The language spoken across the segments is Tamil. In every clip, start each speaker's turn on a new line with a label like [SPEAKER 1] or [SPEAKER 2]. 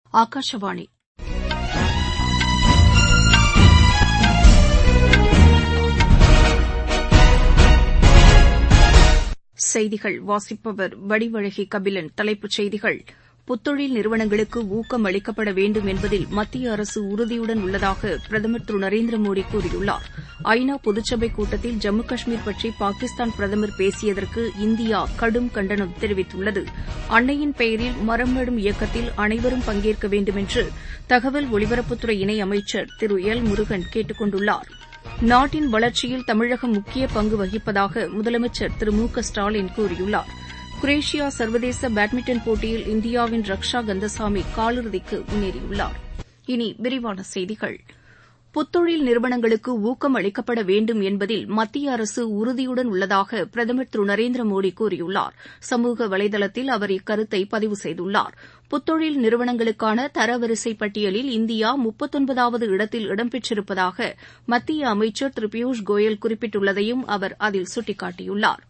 [SPEAKER 1] ஆகாஷவாணி செய்திகள் வாசிப்பவர் வடிவழகி கபிலன் தலைப்புச் செய்திகள் புத்தொழில் நிறுவனங்களுக்கு ஊக்கம் அளிக்கப்பட வேண்டும் என்பதில் மத்திய அரசு உறுதியுடன் உள்ளதாக பிரதமர் திரு நரேந்திர மோடி கூறியுள்ளார் ஐநா பொதுச்சபை கூட்டத்தில் ஜம்மு காஷ்மீர் பற்றி பாகிஸ்தான் பிரதமர் பேசியதற்கு இந்தியா கடும் கண்டனம் தெரிவித்துள்ளது அன்னையின் பெயரில் மரம் நடும் இயக்கத்தில் அனைவரும் பங்கேற்க வேண்டுமென்று தகவல் ஒலிபரப்புத்துறை இணை அமைச்சர் திரு எல் முருகன் கேட்டுக் கொண்டுள்ளார் நாட்டின் வளர்ச்சியில் தமிழகம் முக்கிய பங்கு வகிப்பதாக முதலமைச்சர் திரு மு க ஸ்டாலின் கூறியுள்ளார் குரேஷியா சர்வதேச பேட்மிண்டன் போட்டியில் இந்தியாவின் ரக்ஷா கந்தசாமி காலிறுதிக்கு முன்னேறியுள்ளார் இனி விரிவான செய்திகள் புத்தொழில் நிறுவனங்களுக்கு ஊக்கம் அளிக்கப்பட வேண்டும் என்பதில் மத்திய அரசு உறுதியுடன் உள்ளதாக பிரதமர் திரு நரேந்திர மோடி கூறியுள்ளார் சமூக வலைதளத்தில் அவர் இக்கருத்தை பதிவு செய்துள்ளார் புத்தொழில் நிறுவனங்களுக்கான தரவரிசை பட்டியலில் இந்தியா முப்பத்தொன்பதாவது இடத்தில் இடம்பெற்றிருப்பதாக மத்திய அமைச்சர் திரு பியூஷ் கோயல் குறிப்பிட்டுள்ளதையும் அவர் அதில் சுட்டிக்காட்டியுள்ளார்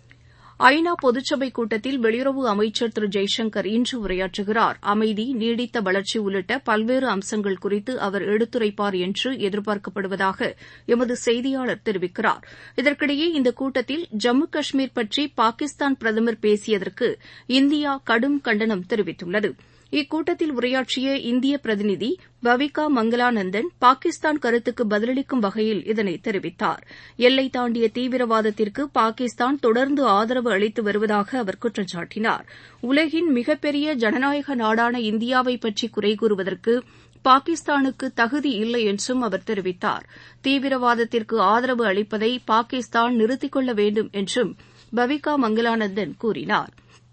[SPEAKER 1] ஐநா பொதுச்சபை கூட்டத்தில் வெளியுறவு அமைச்சர் திரு ஜெய்சங்கர் இன்று உரையாற்றுகிறார் அமைதி நீடித்த வளர்ச்சி உள்ளிட்ட பல்வேறு அம்சங்கள் குறித்து அவர் எடுத்துரைப்பார் என்று எதிர்பார்க்கப்படுவதாக எமது செய்தியாளர் தெரிவிக்கிறார் இதற்கிடையே இந்த கூட்டத்தில் ஜம்மு காஷ்மீர் பற்றி பாகிஸ்தான் பிரதமர் பேசியதற்கு இந்தியா கடும் கண்டனம் தெரிவித்துள்ளது இக்கூட்டத்தில் உரையாற்றிய இந்திய பிரதிநிதி பவிகா மங்களானந்தன் பாகிஸ்தான் கருத்துக்கு பதிலளிக்கும் வகையில் இதனை தெரிவித்தார் எல்லை தாண்டிய தீவிரவாதத்திற்கு பாகிஸ்தான் தொடர்ந்து ஆதரவு அளித்து வருவதாக அவர் குற்றம் சாட்டினார் உலகின் மிகப்பெரிய ஜனநாயக நாடான இந்தியாவை பற்றி குறை கூறுவதற்கு பாகிஸ்தானுக்கு தகுதி இல்லை என்றும் அவர் தெரிவித்தார் தீவிரவாதத்திற்கு ஆதரவு அளிப்பதை பாகிஸ்தான் நிறுத்திக் கொள்ள வேண்டும் என்றும் பவிகா மங்களானந்தன் கூறினாா்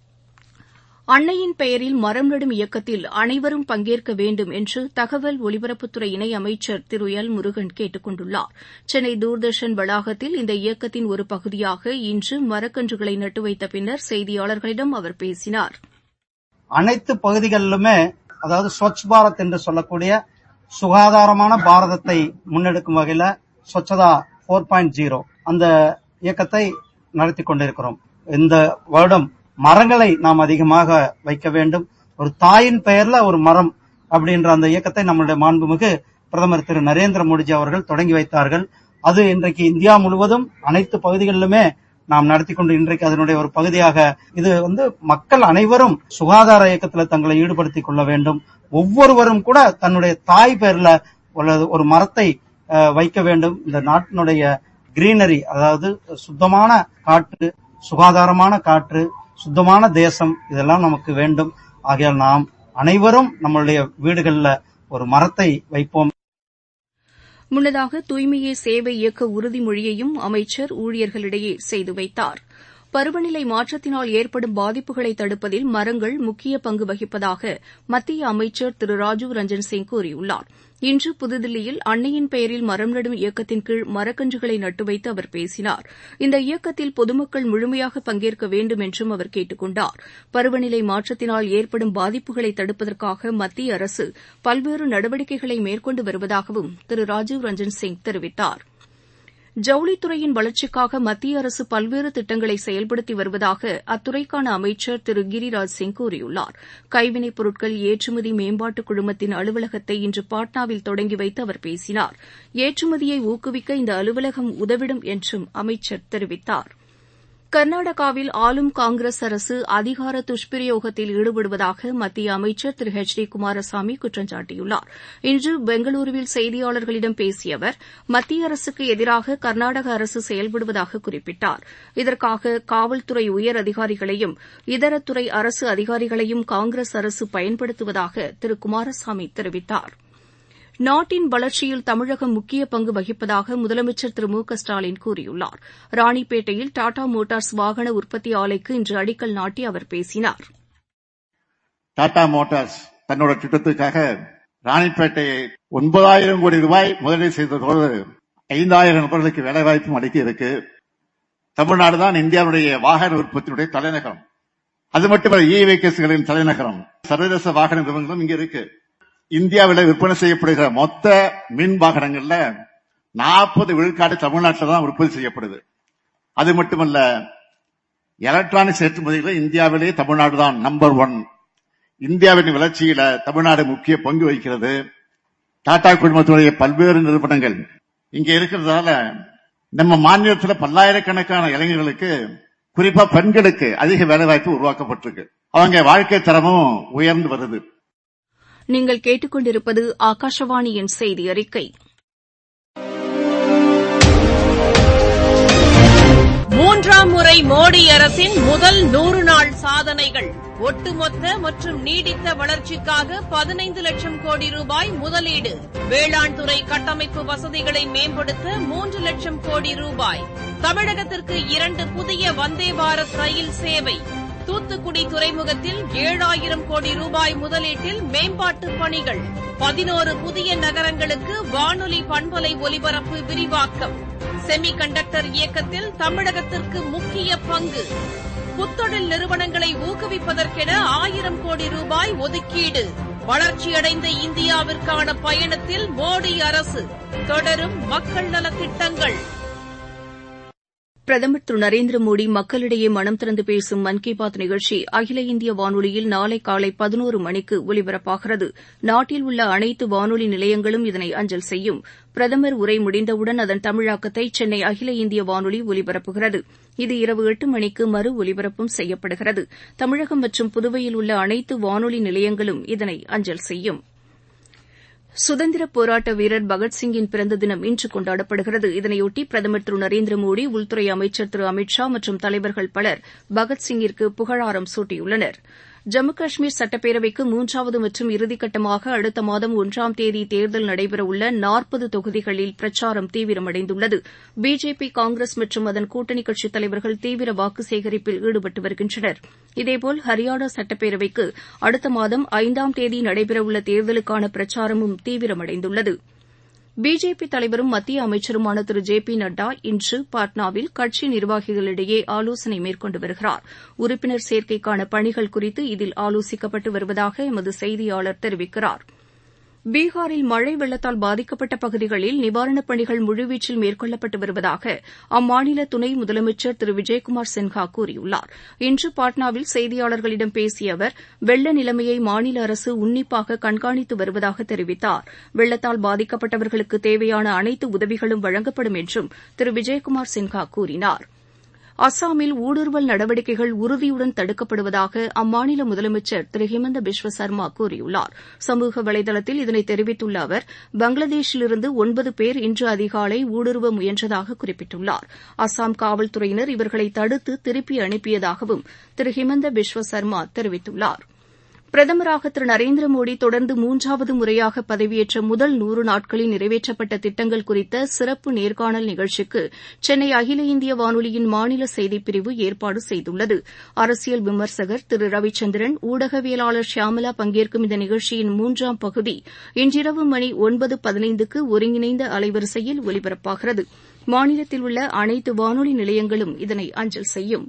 [SPEAKER 1] அன்னையின் பெயரில் மரம் நடும் இயக்கத்தில் அனைவரும் பங்கேற்க வேண்டும் என்று தகவல் ஒலிபரப்புத்துறை இணை அமைச்சர் திரு எல் முருகன் கேட்டுக் கொண்டுள்ளார் சென்னை தூர்தர்ஷன் வளாகத்தில் இந்த இயக்கத்தின் ஒரு பகுதியாக இன்று மரக்கன்றுகளை நட்டு வைத்த பின்னர் செய்தியாளர்களிடம் அவர் பேசினார்
[SPEAKER 2] அனைத்து பகுதிகளிலுமே அதாவது ஸ்வச் பாரத் என்று சொல்லக்கூடிய சுகாதாரமான பாரதத்தை முன்னெடுக்கும் வகையில ஸ்வச்சதா போர் பாயிண்ட் ஜீரோ அந்த இயக்கத்தை நடத்தி கொண்டிருக்கிறோம் இந்த வருடம் மரங்களை நாம் அதிகமாக வைக்க வேண்டும் ஒரு தாயின் பெயர்ல ஒரு மரம் அப்படின்ற அந்த இயக்கத்தை நம்முடைய மாண்புமிகு பிரதமர் திரு நரேந்திர மோடிஜி அவர்கள் தொடங்கி வைத்தார்கள் அது இன்றைக்கு இந்தியா முழுவதும் அனைத்து பகுதிகளிலுமே நாம் நடத்தி கொண்டு இன்றைக்கு அதனுடைய ஒரு பகுதியாக இது வந்து மக்கள் அனைவரும் சுகாதார இயக்கத்தில் தங்களை ஈடுபடுத்திக் கொள்ள வேண்டும் ஒவ்வொருவரும் கூட தன்னுடைய தாய் பெயர்ல ஒரு மரத்தை வைக்க வேண்டும் இந்த நாட்டினுடைய கிரீனரி அதாவது சுத்தமான காற்று சுகாதாரமான காற்று சுத்தமான தேசம் இதெல்லாம் நமக்கு வேண்டும் ஆகையால் நாம் அனைவரும் நம்மளுடைய வீடுகளில் ஒரு மரத்தை வைப்போம்
[SPEAKER 1] முன்னதாக தூய்மையே சேவை இயக்க உறுதிமொழியையும் அமைச்சர் ஊழியர்களிடையே செய்து வைத்தார் பருவநிலை மாற்றத்தினால் ஏற்படும் பாதிப்புகளை தடுப்பதில் மரங்கள் முக்கிய பங்கு வகிப்பதாக மத்திய அமைச்சர் திரு ராஜீவ் ரஞ்சன் சிங் கூறியுள்ளார் இன்று புதுதில்லியில் அன்னையின் பெயரில் மரம் நடும் இயக்கத்தின் கீழ் மரக்கன்றுகளை நட்டு வைத்து அவர் பேசினார் இந்த இயக்கத்தில் பொதுமக்கள் முழுமையாக பங்கேற்க வேண்டும் என்றும் அவர் கேட்டுக் கொண்டார் பருவநிலை மாற்றத்தினால் ஏற்படும் பாதிப்புகளை தடுப்பதற்காக மத்திய அரசு பல்வேறு நடவடிக்கைகளை மேற்கொண்டு வருவதாகவும் திரு ராஜீவ் ரஞ்சன் சிங் தெரிவித்தார் ஜவுளித்துறையின் வளர்ச்சிக்காக மத்திய அரசு பல்வேறு திட்டங்களை செயல்படுத்தி வருவதாக அத்துறைக்கான அமைச்சர் திரு கிரிராஜ் சிங் கூறியுள்ளார் கைவினைப் பொருட்கள் ஏற்றுமதி மேம்பாட்டு குழுமத்தின் அலுவலகத்தை இன்று பாட்னாவில் தொடங்கி வைத்து அவர் பேசினார் ஏற்றுமதியை ஊக்குவிக்க இந்த அலுவலகம் உதவிடும் என்றும் அமைச்சர் தெரிவித்தார் கர்நாடகாவில் ஆளும் காங்கிரஸ் அரசு அதிகார துஷ்பிரயோகத்தில் ஈடுபடுவதாக மத்திய அமைச்சர் திரு எச் டி குமாரசாமி குற்றம் சாட்டியுள்ளார் இன்று பெங்களூருவில் செய்தியாளர்களிடம் பேசிய அவர் மத்திய அரசுக்கு எதிராக கர்நாடக அரசு செயல்படுவதாக குறிப்பிட்டார் இதற்காக காவல்துறை உயர் அதிகாரிகளையும் இதர துறை அரசு அதிகாரிகளையும் காங்கிரஸ் அரசு பயன்படுத்துவதாக திரு குமாரசாமி தெரிவித்தாா் நாட்டின் வளர்ச்சியில் தமிழகம் முக்கிய பங்கு வகிப்பதாக முதலமைச்சர் திரு மு க ஸ்டாலின் கூறியுள்ளார் ராணிப்பேட்டையில் டாடா மோட்டார்ஸ் வாகன உற்பத்தி ஆலைக்கு இன்று அடிக்கல் நாட்டி அவர் பேசினார்
[SPEAKER 3] டாடா மோட்டார்ஸ் தன்னோட திட்டத்துக்காக ராணிப்பேட்டையை ஒன்பதாயிரம் கோடி ரூபாய் முதலீடு செய்ததோடு ஐந்தாயிரம் நபர்களுக்கு வேலைவாய்ப்பும் அளிக்க இருக்கு தமிழ்நாடு தான் இந்தியாவுடைய வாகன உற்பத்தியுடைய தலைநகரம் அது மட்டுமல்ல இ வெஹிக்கிள்ஸ்களின் தலைநகரம் சர்வதேச வாகன நிறுவனங்களும் இங்க இருக்கு இந்தியாவில் விற்பனை செய்யப்படுகிற மொத்த மின் வாகனங்கள்ல நாற்பது விழுக்காடு தமிழ்நாட்டில் தான் உற்பத்தி செய்யப்படுது அது மட்டுமல்ல எலக்ட்ரானிக்ஸ் ஏற்றுமதிகளில் இந்தியாவிலேயே தமிழ்நாடு தான் நம்பர் ஒன் இந்தியாவின் வளர்ச்சியில தமிழ்நாடு முக்கிய பங்கு வகிக்கிறது டாடா குழுமத்துடைய பல்வேறு நிறுவனங்கள் இங்க இருக்கிறதால நம்ம மாநிலத்துல பல்லாயிரக்கணக்கான இளைஞர்களுக்கு குறிப்பா பெண்களுக்கு அதிக வேலைவாய்ப்பு உருவாக்கப்பட்டிருக்கு அவங்க வாழ்க்கை தரமும் உயர்ந்து வருது
[SPEAKER 1] நீங்கள் கேட்டுக்கொண்டிருப்பது ஆகாஷவாணியின் செய்தி அறிக்கை
[SPEAKER 4] மூன்றாம் முறை மோடி அரசின் முதல் நூறு நாள் சாதனைகள் ஒட்டுமொத்த மற்றும் நீடித்த வளர்ச்சிக்காக பதினைந்து லட்சம் கோடி ரூபாய் முதலீடு வேளாண் துறை கட்டமைப்பு வசதிகளை மேம்படுத்த மூன்று லட்சம் கோடி ரூபாய் தமிழகத்திற்கு இரண்டு புதிய வந்தே பாரத் ரயில் சேவை தூத்துக்குடி துறைமுகத்தில் ஏழாயிரம் கோடி ரூபாய் முதலீட்டில் மேம்பாட்டு பணிகள் பதினோரு புதிய நகரங்களுக்கு வானொலி பண்பலை ஒலிபரப்பு விரிவாக்கம் செமி கண்டக்டர் இயக்கத்தில் தமிழகத்திற்கு முக்கிய பங்கு புத்தொழில் நிறுவனங்களை ஊக்குவிப்பதற்கென ஆயிரம் கோடி ரூபாய் ஒதுக்கீடு வளர்ச்சியடைந்த இந்தியாவிற்கான பயணத்தில் மோடி அரசு தொடரும் மக்கள் நலத்திட்டங்கள்
[SPEAKER 1] பிரதமர் திரு நரேந்திர மோடி மக்களிடையே மனம் திறந்து பேசும் மன் கி பாத் நிகழ்ச்சி அகில இந்திய வானொலியில் நாளை காலை பதினோரு மணிக்கு ஒலிபரப்பாகிறது நாட்டில் உள்ள அனைத்து வானொலி நிலையங்களும் இதனை அஞ்சல் செய்யும் பிரதமர் உரை முடிந்தவுடன் அதன் தமிழாக்கத்தை சென்னை அகில இந்திய வானொலி ஒலிபரப்புகிறது இது இரவு எட்டு மணிக்கு மறு ஒலிபரப்பும் செய்யப்படுகிறது தமிழகம் மற்றும் புதுவையில் உள்ள அனைத்து வானொலி நிலையங்களும் இதனை அஞ்சல் செய்யும் சுதந்திரப் போராட்ட வீரர் பகத்சிங்கின் பிறந்த தினம் இன்று கொண்டாடப்படுகிறது இதனையொட்டி பிரதமர் திரு நரேந்திர மோடி உள்துறை அமைச்சர் திரு அமித் ஷா மற்றும் தலைவர்கள் பலர் பகத்சிங்கிற்கு புகழாரம் சூட்டியுள்ளனர் ஜம்மு காஷ்மீர் சட்டப்பேரவைக்கு மூன்றாவது மற்றும் இறுதிக்கட்டமாக அடுத்த மாதம் ஒன்றாம் தேதி தேர்தல் நடைபெறவுள்ள நாற்பது தொகுதிகளில் பிரச்சாரம் தீவிரமடைந்துள்ளது பிஜேபி காங்கிரஸ் மற்றும் அதன் கூட்டணி கட்சித் தலைவர்கள் தீவிர வாக்கு சேகரிப்பில் ஈடுபட்டு வருகின்றனர் இதேபோல் ஹரியானா சட்டப்பேரவைக்கு அடுத்த மாதம் ஐந்தாம் தேதி நடைபெறவுள்ள தேர்தலுக்கான பிரச்சாரமும் தீவிரமடைந்துள்ளது பிஜேபி தலைவரும் மத்திய அமைச்சருமான திரு ஜே பி நட்டா இன்று பாட்னாவில் கட்சி நிர்வாகிகளிடையே ஆலோசனை மேற்கொண்டு வருகிறார் உறுப்பினர் சேர்க்கைக்கான பணிகள் குறித்து இதில் ஆலோசிக்கப்பட்டு வருவதாக எமது செய்தியாளர் தெரிவிக்கிறார் பீகாரில் மழை வெள்ளத்தால் பாதிக்கப்பட்ட பகுதிகளில் நிவாரணப் பணிகள் முழுவீச்சில் மேற்கொள்ளப்பட்டு வருவதாக அம்மாநில துணை முதலமைச்சர் திரு விஜயகுமார் சின்ஹா கூறியுள்ளார் இன்று பாட்னாவில் செய்தியாளர்களிடம் பேசிய அவர் வெள்ள நிலைமையை மாநில அரசு உன்னிப்பாக கண்காணித்து வருவதாக தெரிவித்தார் வெள்ளத்தால் பாதிக்கப்பட்டவர்களுக்கு தேவையான அனைத்து உதவிகளும் வழங்கப்படும் என்றும் திரு விஜயகுமார் சின்ஹா கூறினாா் அஸ்ஸாமில் ஊடுருவல் நடவடிக்கைகள் உறுதியுடன் தடுக்கப்படுவதாக அம்மாநில முதலமைச்சர் திரு ஹிமந்த பிஸ்வ சர்மா கூறியுள்ளார் சமூக வலைதளத்தில் இதனை தெரிவித்துள்ள அவர் பங்களாதேஷிலிருந்து ஒன்பது பேர் இன்று அதிகாலை ஊடுருவ முயன்றதாக குறிப்பிட்டுள்ளார் அஸ்ஸாம் காவல்துறையினர் இவர்களை தடுத்து திருப்பி அனுப்பியதாகவும் திரு ஹிமந்த பிஸ்வ சர்மா தெரிவித்துள்ளாா் பிரதமராக திரு நரேந்திர மோடி தொடர்ந்து மூன்றாவது முறையாக பதவியேற்ற முதல் நூறு நாட்களில் நிறைவேற்றப்பட்ட திட்டங்கள் குறித்த சிறப்பு நேர்காணல் நிகழ்ச்சிக்கு சென்னை அகில இந்திய வானொலியின் மாநில செய்திப்பிரிவு ஏற்பாடு செய்துள்ளது அரசியல் விமர்சகர் திரு ரவிச்சந்திரன் ஊடகவியலாளர் ஷியாமலா பங்கேற்கும் இந்த நிகழ்ச்சியின் மூன்றாம் பகுதி இன்றிரவு மணி ஒன்பது பதினைந்துக்கு ஒருங்கிணைந்த அலைவரிசையில் ஒலிபரப்பாகிறது மாநிலத்தில் உள்ள அனைத்து வானொலி நிலையங்களும் இதனை அஞ்சல் செய்யும்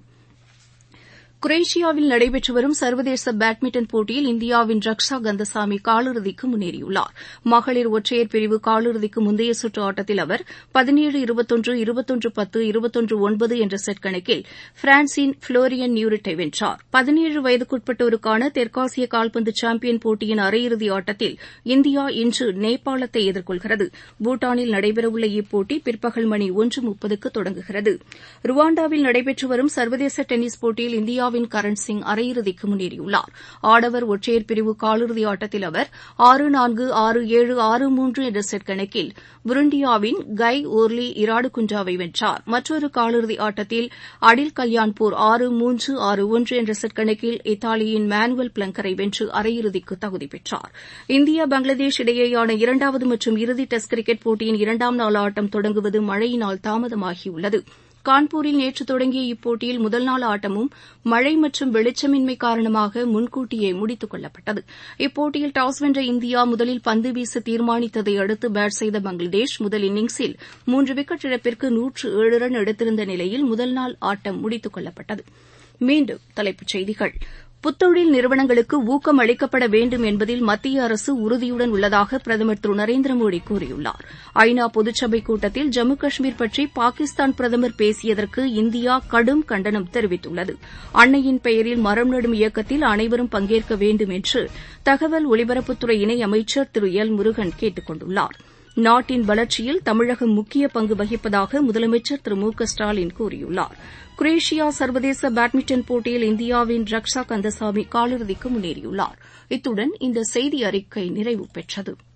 [SPEAKER 1] குரேஷியாவில் நடைபெற்று வரும் சர்வதேச பேட்மிண்டன் போட்டியில் இந்தியாவின் ரக்ஷா கந்தசாமி காலிறுதிக்கு முன்னேறியுள்ளார் மகளிர் ஒற்றையர் பிரிவு காலிறுதிக்கு முந்தைய சுற்று ஆட்டத்தில் அவர் பதினேழு இருபத்தொன்று இருபத்தொன்று பத்து இருபத்தொன்று ஒன்பது என்ற செட் கணக்கில் பிரான்சின் புளோரியன் நியூரிட்டை வென்றார் பதினேழு வயதுக்குட்பட்டோருக்கான தெற்காசிய கால்பந்து சாம்பியன் போட்டியின் அரையிறுதி ஆட்டத்தில் இந்தியா இன்று நேபாளத்தை எதிர்கொள்கிறது பூட்டானில் நடைபெறவுள்ள இப்போட்டி பிற்பகல் மணி ஒன்று முப்பதுக்கு தொடங்குகிறது ருவாண்டாவில் நடைபெற்று வரும் சர்வதேச டென்னிஸ் போட்டியில் இந்தியா இந்தியாவின் கரண் சிங் அரையிறுதிக்கு முன்னேறியுள்ளார் ஆடவர் ஒற்றையர் பிரிவு காலிறுதி ஆட்டத்தில் அவர் ஆறு நான்கு ஆறு ஏழு ஆறு மூன்று என்ற செட் கணக்கில் புருண்டியாவின் கை ஓர்லி இராடுகுண்டாவை வென்றார் மற்றொரு காலிறுதி ஆட்டத்தில் அடில் கல்யாண்பூர் ஆறு மூன்று ஆறு ஒன்று என்ற செட் கணக்கில் இத்தாலியின் மேனுவல் பிளங்கரை வென்று அரையிறுதிக்கு தகுதி பெற்றார் இந்தியா பங்களாதேஷ் இடையேயான இரண்டாவது மற்றும் இறுதி டெஸ்ட் கிரிக்கெட் போட்டியின் இரண்டாம் நாள் ஆட்டம் தொடங்குவது மழையினால் தாமதமாகியுள்ளது கான்பூரில் நேற்று தொடங்கிய இப்போட்டியில் முதல் நாள் ஆட்டமும் மழை மற்றும் வெளிச்சமின்மை காரணமாக முன்கூட்டியே முடித்துக் கொள்ளப்பட்டது இப்போட்டியில் டாஸ் வென்ற இந்தியா முதலில் பந்து வீச தீர்மானித்ததை அடுத்து பேட் செய்த பங்களாதேஷ் முதல் இன்னிங்ஸில் மூன்று விக்கெட் இழப்பிற்கு நூற்று ஏழு ரன் எடுத்திருந்த நிலையில் முதல் நாள் ஆட்டம் முடித்துக் கொள்ளப்பட்டது மீண்டும் தலைப்புச் செய்திகள் புத்தொழில் நிறுவனங்களுக்கு ஊக்கம் அளிக்கப்பட வேண்டும் என்பதில் மத்திய அரசு உறுதியுடன் உள்ளதாக பிரதமர் திரு நரேந்திர மோடி கூறியுள்ளார் ஐநா பொதுச்சபை கூட்டத்தில் ஜம்மு காஷ்மீர் பற்றி பாகிஸ்தான் பிரதமர் பேசியதற்கு இந்தியா கடும் கண்டனம் தெரிவித்துள்ளது அன்னையின் பெயரில் மரம் நடும் இயக்கத்தில் அனைவரும் பங்கேற்க வேண்டும் என்று தகவல் ஒலிபரப்புத்துறை இணை அமைச்சர் திரு எல் முருகன் கேட்டுக் கொண்டுள்ளாா் நாட்டின் வளர்ச்சியில் தமிழகம் முக்கிய பங்கு வகிப்பதாக முதலமைச்சர் திரு மு க ஸ்டாலின் கூறியுள்ளார் குரேஷியா சர்வதேச பேட்மிண்டன் போட்டியில் இந்தியாவின் ரக்ஷா கந்தசாமி காலிறுதிக்கு முன்னேறியுள்ளார் இத்துடன் இந்த செய்தி அறிக்கை நிறைவு பெற்றது